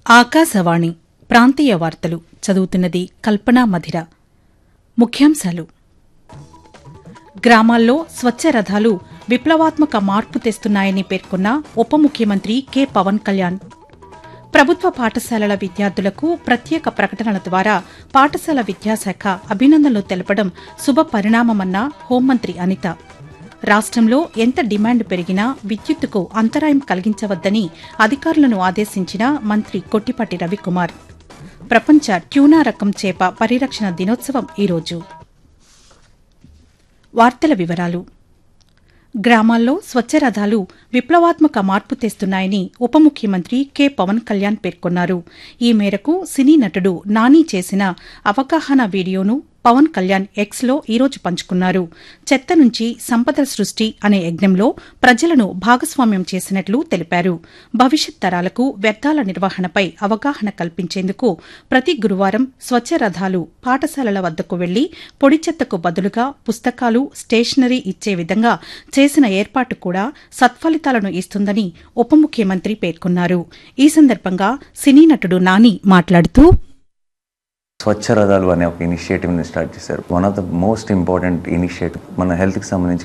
ఆకాశవాణి ప్రాంతీయ వార్తలు చదువుతున్నది కల్పనా మధిర ముఖ్యాంశాలు గ్రామాల్లో స్వచ్ఛ రథాలు విప్లవాత్మక మార్పు తెస్తున్నాయని పేర్కొన్న ఉప ముఖ్యమంత్రి కె పవన్ కళ్యాణ్ ప్రభుత్వ పాఠశాలల విద్యార్థులకు ప్రత్యేక ప్రకటనల ద్వారా పాఠశాల విద్యాశాఖ అభినందనలు తెలపడం శుభ పరిణామమన్న హోంమంత్రి అనిత రాష్ట్రంలో ఎంత డిమాండ్ పెరిగినా విద్యుత్తుకు అంతరాయం కలిగించవద్దని అధికారులను ఆదేశించిన మంత్రి కొట్టిపాటి రవికుమార్ ప్రపంచ ట్యూనా రకం చేప పరిరక్షణ దినోత్సవం ఈరోజు వార్తల వివరాలు గ్రామాల్లో స్వచ్ఛ రథాలు విప్లవాత్మక మార్పు తెస్తున్నాయని ఉప ముఖ్యమంత్రి కె పవన్ కళ్యాణ్ పేర్కొన్నారు ఈ మేరకు సినీ నటుడు నాని చేసిన అవగాహన వీడియోను పవన్ కళ్యాణ్ ఎక్స్లో ఈరోజు పంచుకున్నారు చెత్త నుంచి సంపద సృష్టి అనే యజ్ఞంలో ప్రజలను భాగస్వామ్యం చేసినట్లు తెలిపారు భవిష్యత్ తరాలకు వ్యర్థాల నిర్వహణపై అవగాహన కల్పించేందుకు ప్రతి గురువారం స్వచ్ఛ రథాలు పాఠశాలల వద్దకు వెళ్లి పొడి చెత్తకు బదులుగా పుస్తకాలు స్టేషనరీ ఇచ్చే విధంగా చేసిన ఏర్పాటు కూడా సత్ఫలితాలను ఇస్తుందని ఉప ముఖ్యమంత్రి పేర్కొన్నారు ఈ సందర్భంగా సినీ నటుడు నాని మాట్లాడుతూ స్వచ్ఛ రథాలు అనే ఒక ఇనిషియేటివ్ని స్టార్ట్ చేశారు one of the most important initiative మన హెల్త్కి సంబంధించి